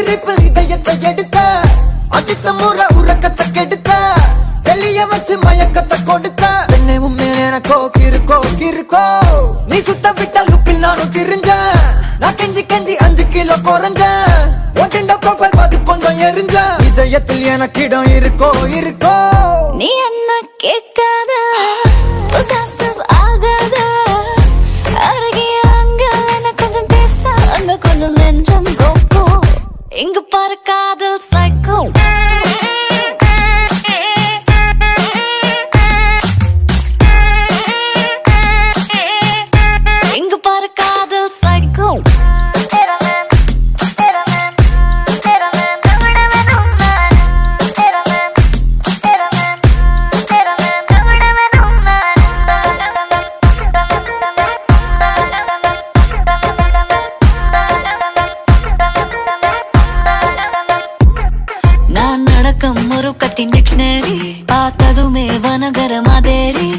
சிரிப்பில் இதயத்தை எடுத்த அடுத்த முறை உறக்கத்தை கெடுத்த வெளிய வச்சு மயக்கத்தை கொடுத்த பெண்ணை உண்மையில எனக்கோ கிருக்கோ கிருக்கோ நீ சுத்த விட்ட லுப்பில் நானும் திரிஞ்சேன் நான் கெஞ்சி கெஞ்சி அஞ்சு கிலோ குறைஞ்சேன் ஒட்டிண்ட ப்ரொஃபைல் பார்த்து கொஞ்சம் எரிஞ்சேன் இதயத்தில் எனக்கு இடம் இருக்கோ இருக்கோ நீ என்ன கேட்காத possessive ஆகாத அருகிய அங்க என்ன கொஞ்சம் பேச அங்க கொஞ்சம் நெஞ்சம் கோக்கோ இங்க பாரு காதல் சைக்கோ இங்க பாரு காதல் சைக்கோ நான் நடக்கும் முருக்கத்தின் டிக்ஷனரி பார்த்ததுமே வனகர மாதேரி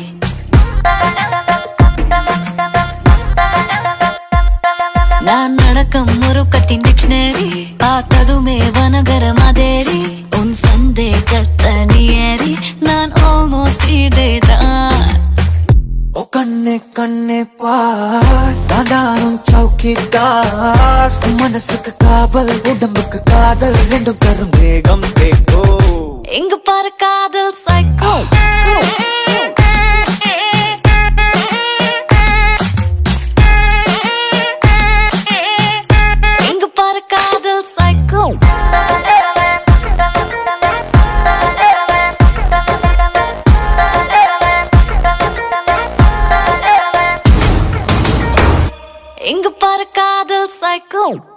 நான் நடக்கும் முருக்கத்தின் டிக்ஷனரி பார்த்ததுமே வனகர மாதேரி உன் சந்தேகத்தை நீரி நான் ஆல்மோஸ்ட் இதேதான் ஓ கண்ணே கண்ணே பார் நானும் சௌக்கிதார் உன் மனசுக்கு காவல் உடம்புக்கு காதல் ரெண்டும் தரும் வேகம் தேக்கோ இங்க பாரு காதல் சைக்கோ இங்க பாரு காதல் சைக்கோ இங்க பாரு காதல் சைக்கோ